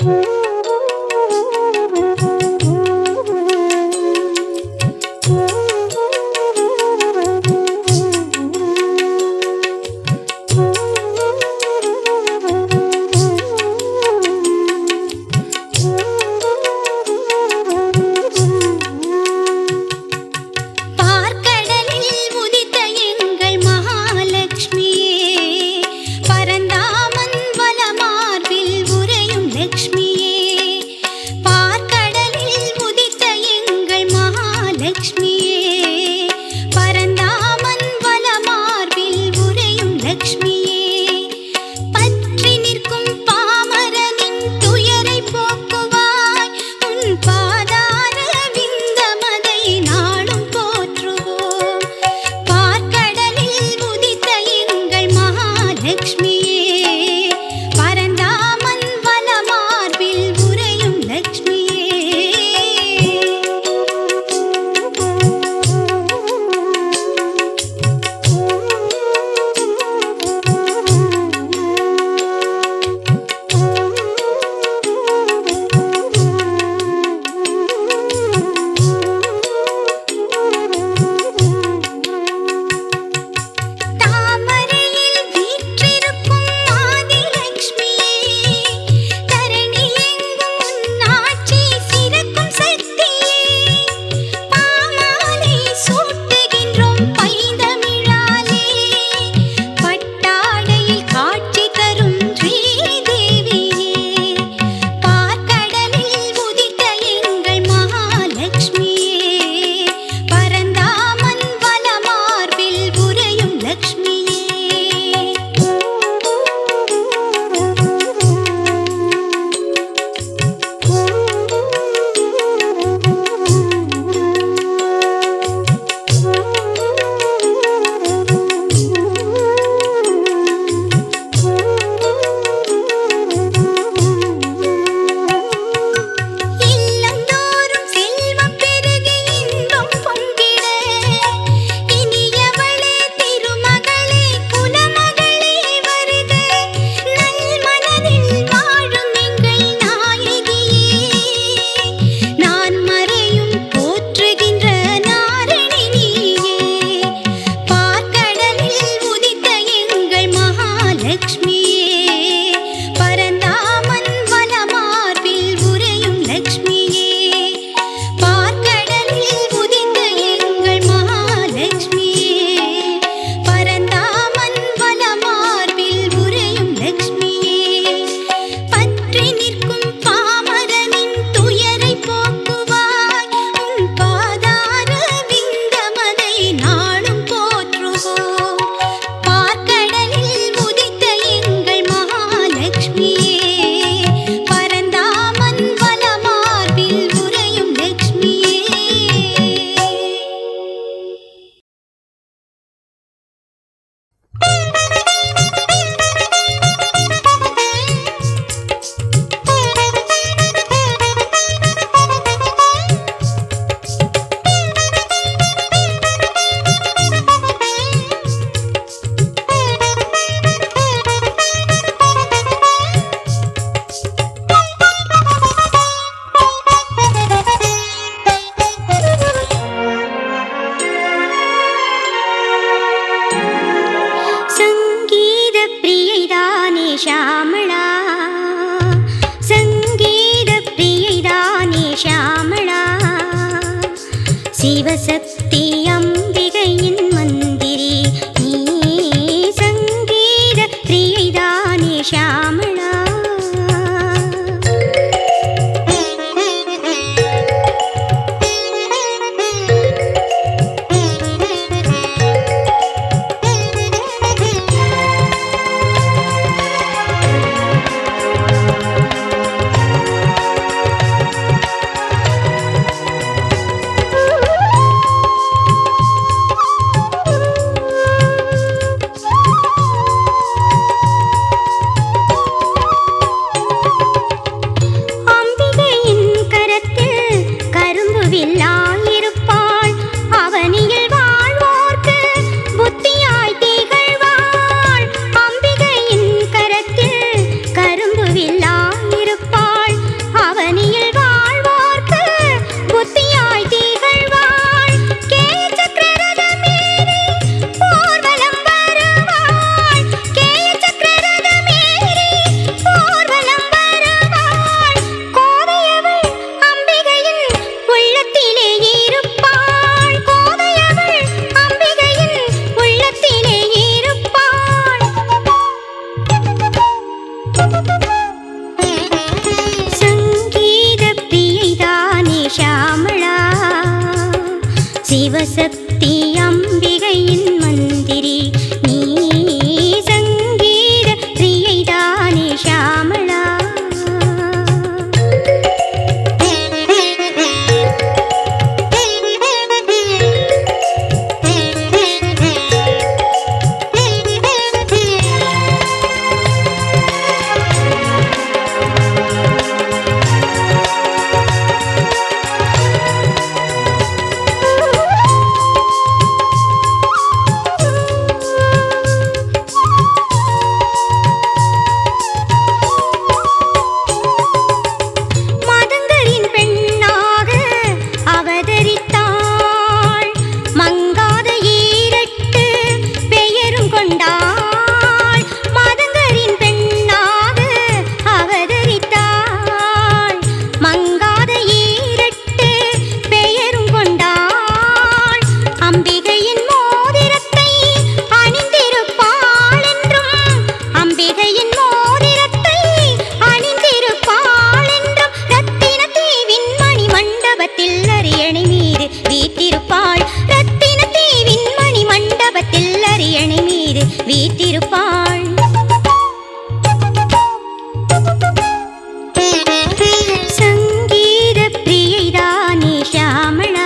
பார்க்கடலில் உதித்த எங்கள் மகாலட்சுமியே பரந்தாமன் வலமார்பில் உறையும் லட்சுமியே சிவசக்தி அம்பிகையின் மந்திரி நீ சங்கீத பிரியைதானே ஷாமளா மதங்கரின் பெண்ணாக அவதரித்தாள் மங்காத ஈரட்டு பெயரும் கொண்டாள் மதங்கரின் பெண்ணாக அவதரித்தாள் மங்காத ஈரட்டு பெயரும் கொண்டாள் அம்பிகையின் மோதிரத்தை அணிந்திருப்பாள் என்றும் அம்பிகையின் மோதிரத்தை அணிந்திருப்பாள் என்றும் ரத்தின தீவின் மணி மண்டபத்தில் அரியணை மீது வீட்டிருப்பாள் ரத்தின தீவின் மணி மண்டபத்தில் அரியணை மீது வீட்டிருப்பாள் சங்கீத பிரியைதானே ஷாமளா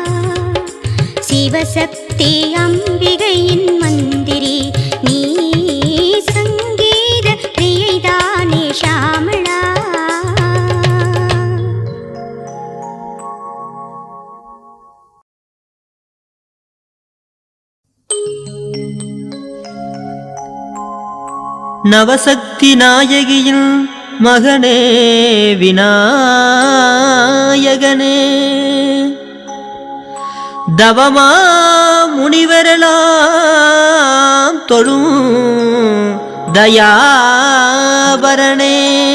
சிவசக்தி அம்பிகையின் மந்திரி நீ சங்கீத பிரியைதானே ஷாமளா நவசக்தி நாயகியின் மகனே விநாயகனே தவமா முனிவரெல்லாம் தொழும் தயாபரணே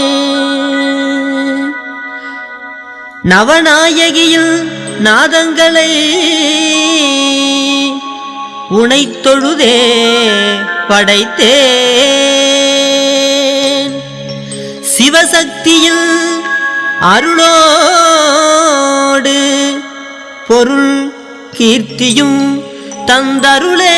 நவநாயகியில் நாதங்களை உனை தொழுதே படைத்தேன் சிவசக்தியில் அருளோடு பொருள் கீர்த்தியும் தந்தருளே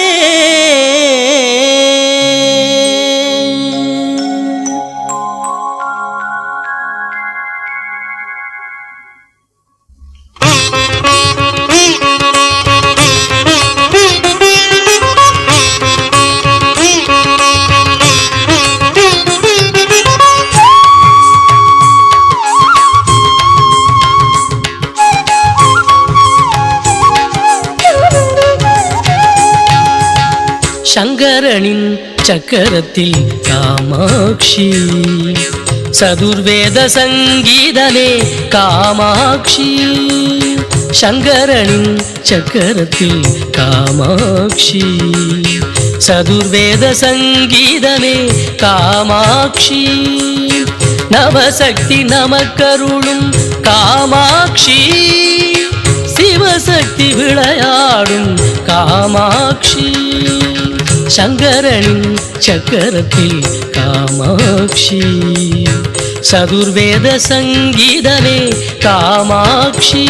சங்கரனின் சக்கரத்தில் காமாட்சி சதுர்வேத சங்கீதனே காமாட்சி சங்கரனின் சக்கரத்தில் காமாட்சி சதுர்வேத சங்கீதமே காமாட்சி நவசக்தி நமக்கருளும் காமாட்சி சிவசக்தி விளையாடும் காமாட்சி சங்கரனின் சக்கரத்தில் காமாட்சி சதுர்வேத சங்கீதமே காமாட்சி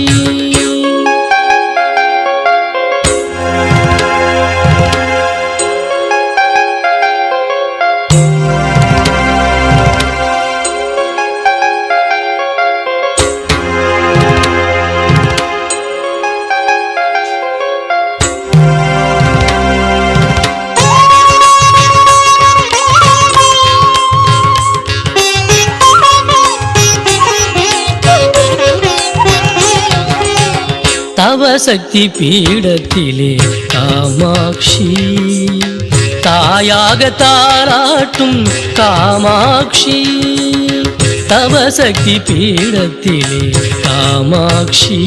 தவசக்தி பீடத்திலே காமாட்சி தாயாக தாராட்டும் காமாட்சி தவசக்தி பீடத்திலே காமாட்சி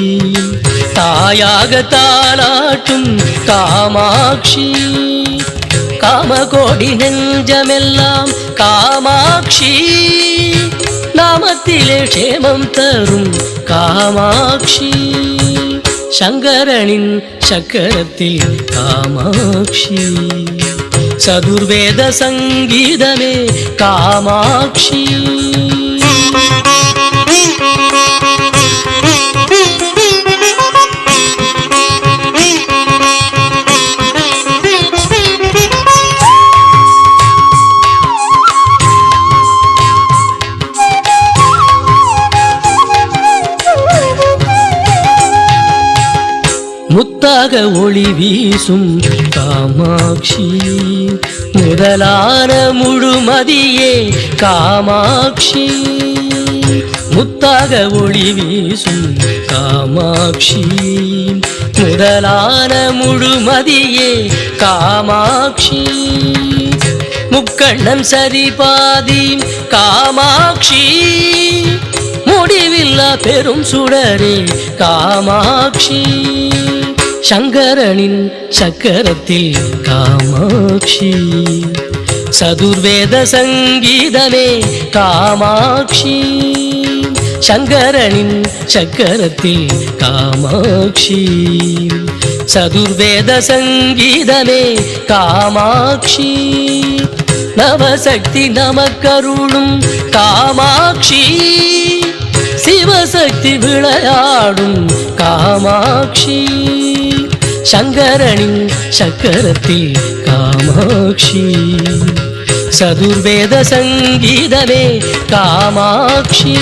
தாயாக தாராட்டும் காமாட்சி காமகோடி நெஞ்சமெல்லாம் காமாட்சி நாமத்திலே க்ஷேமம் தரும் காமாட்சி சங்கரனின் சக்கரத்தில் காமாட்சி சதுர்வேத சங்கீதமே காமாட்சி Thank you. முத்தாக ஒளி வீசும் காமாட்சி முதலான முழுமதியே காமாட்சி முத்தாக ஒளி வீசும் காமாட்சி முதலான முழுமதியே காமாட்சி முக்கண்ணன் சரிபாதி காமாட்சி முடிவில்லா பெரும் சுடரே காமாட்சி சங்கரனின் சக்கரத்தில் காமாட்சி சதுர்வேத சங்கீதமே காமாட்சி சங்கரனின் சக்கரத்தில் காமாட்சி சதுர்வேத சங்கீதமே காமாட்சி நவசக்தி நமக்கருளும் காமாட்சி சிவசக்தி விளையாடும் காமாட்சி சங்கரனின் சக்கரத்தில் காமாட்சி சதுர்வேத சங்கீதமே காமாட்சி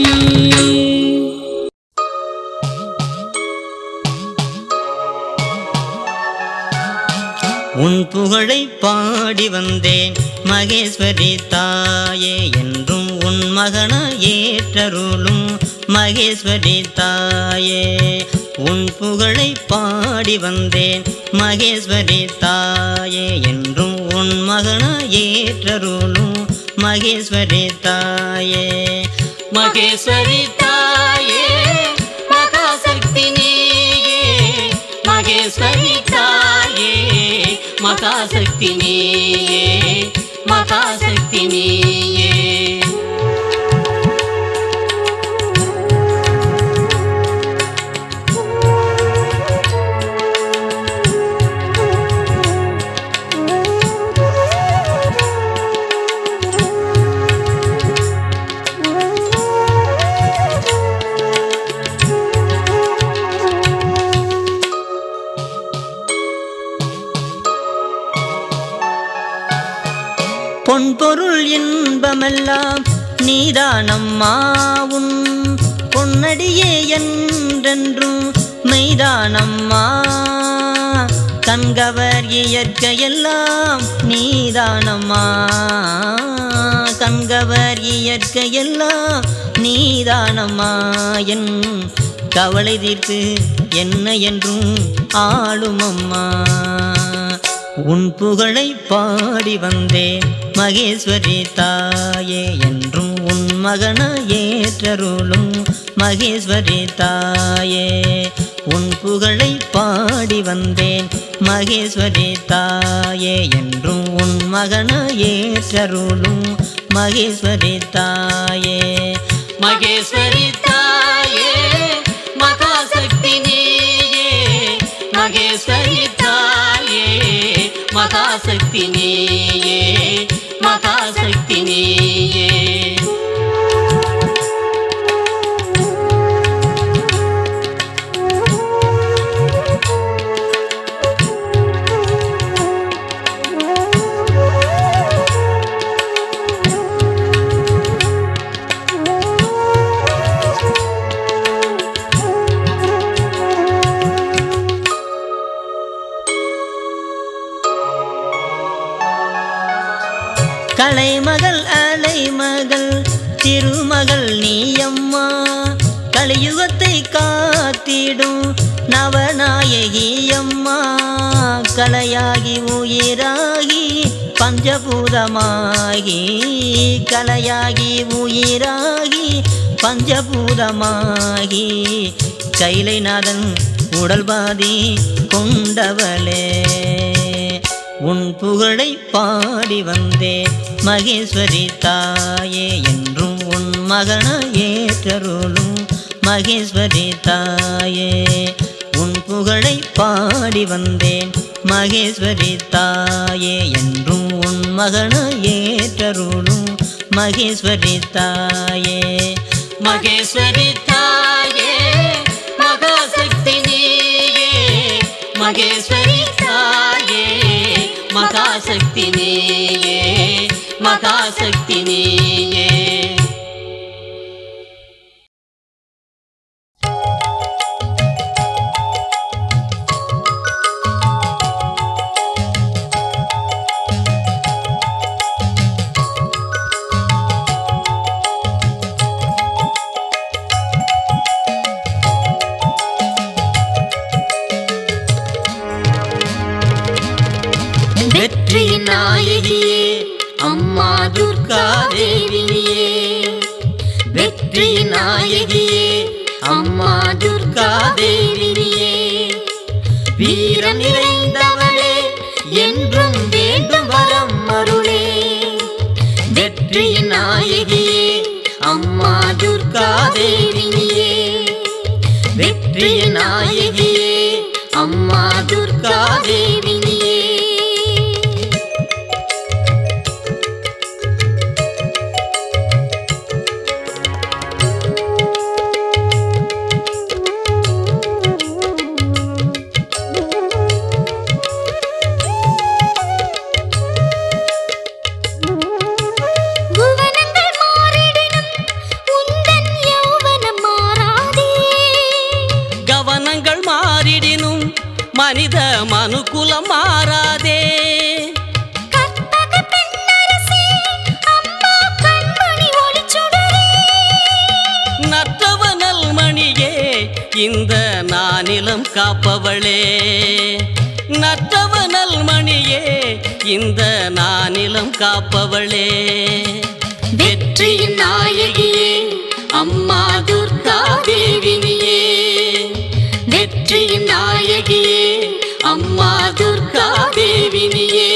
உன் புகழை பாடி வந்தேன் மகேஸ்வரி தாயே என்றும் உன் மகன ஏற்றருளும் மகேஸ்வரி தாயே உன் புகழை பாடி வந்தேன் மகேஸ்வரி தாயே என்றும் உன் மகன ஏற்றருளும் மகேஸ்வரி தாயே மகேஸ்வரி தாயே மகாசக்தி நீயே மகேஸ்வரி தாயே மகாசக்தி நீயே மகாசக்தி நீயே பொன்பொருள் இன்பமெல்லாம் நீதானம்மா உன் பொன்னடியே என்றென்றும் மெய்தானம்மா கண்கவர் இயற்கையெல்லாம் நீதானம்மா கண்கவர் இயற்கையெல்லாம் நீதானம்மா என் கவலை தீர்த்து என்ன என்றும் ஆளும் அம்மா உன் புகழை பாடி வந்தேன் மகேஸ்வரி தாயே என்றும் உன் மகன ஏற்றருளும் மகேஸ்வரி தாயே உன் புகழை பாடி வந்தேன் மகேஸ்வரி தாயே என்றும் உன் மகன ஏற்றருளும் மகேஸ்வரி தாயே மகேஸ்வரி தாயே மகாசக்தி நீயே மகேஸ்வரி தாயே மகாசக்தி நீயே மகாசக்தி நீயே கலைமகள் அலைமகள் திருமகள் நீயம்மா கலியுகத்தை காத்திடும் நவநாயகி அம்மா கலையாகி உயிராகி பஞ்சபூதமாகி கலையாகி உயிராகி பஞ்சபூதமாகி கைலைநாதன் உடல் பாதி கொண்டவளே உன் புகழை பாடி வந்தேன் மகேஸ்வரி தாயே என்றும் உன் மகன ஏற்றருளும் மகேஸ்வரி தாயே உன் புகழை பாடி வந்தேன் மகேஸ்வரி தாயே என்றும் உன் மகன ஏற்றருளும் மகேஸ்வரி தாயே மகேஸ்வரி தாயே மகாசக்தி நீயே மகேஸ்வரி தாயே மகாசக்தி நீயே மகாசக்தி நீயே தேவினியே வெற்றி நாயகியே அம்மா துர்கா தேவினியே வீரம் நிறைந்தவளே என்றும் வேண்டும் வரம் அருளே வெற்றி நாயகியே அம்மா துர்கா தேவினியே வெற்றி நாயகியே அம்மா துர்கா தேவினியே புவனங்கள் மாறிடினும் உந்தன் யௌவனம் மாறாதே கவனங்கள் மாறிடினும் மனித மனுக்குலம் மாறாதே கற்பக பெண்ணரசே அம்மா கண்மணி ஒளிச்சுடரே நற்றவ நல்மணியே இந்த நானிலம் காப்பவளே நற்றவ நல்மணியே இந்த நானிலம் காப்பவளே வெற்றி நாயகியே அம்மா துர்கா தேவினியே வெற்றி நாயகியே அம்மா துர்கா தேவினியே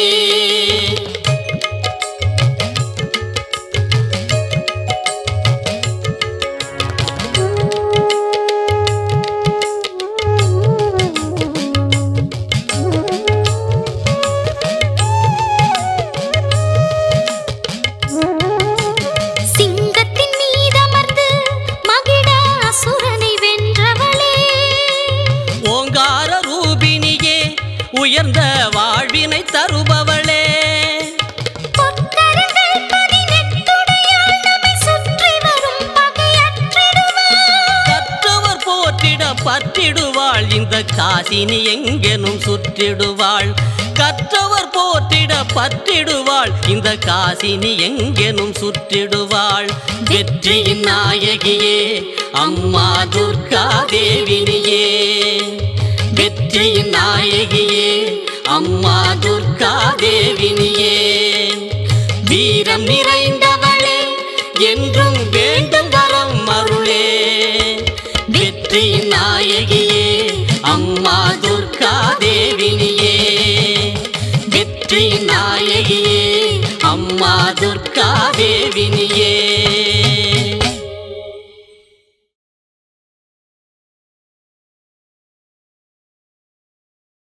சிங்கத்தின் மீதமர்ந்து மகிழ அசுரனை வென்றவளே ஓங்கார ரூபினியே உயர்ந்த வாழ்வினை தருபவளே பொற்கரங்கள் பதினெட்டுடையாள் நம்மை சுற்றி வரும் பகையற்றிடுவாள் கற்றவர் போற்றிட பற்றிடுவாள் இந்த காசினி எங்கெனும் சுற்றிடுவாள் கற்றவர் போற்றிட பற்றிடுவாள் இந்த காசினி எங்கெனும் சுற்றிடுவாள் வெற்றியின் நாயகியே அம்மா துர்கா தேவினியே வெற்றியின் நாயகியே அம்மா துர்கா தேவினியே வீரம் நிறைந்தவளே என்றும் வேண்டும் வரம் அருளே வெற்றி நாயகியே அம்மா துர்கா தேவினியே வெற்றி நாயகியே அம்மா துர்கா தேவினியே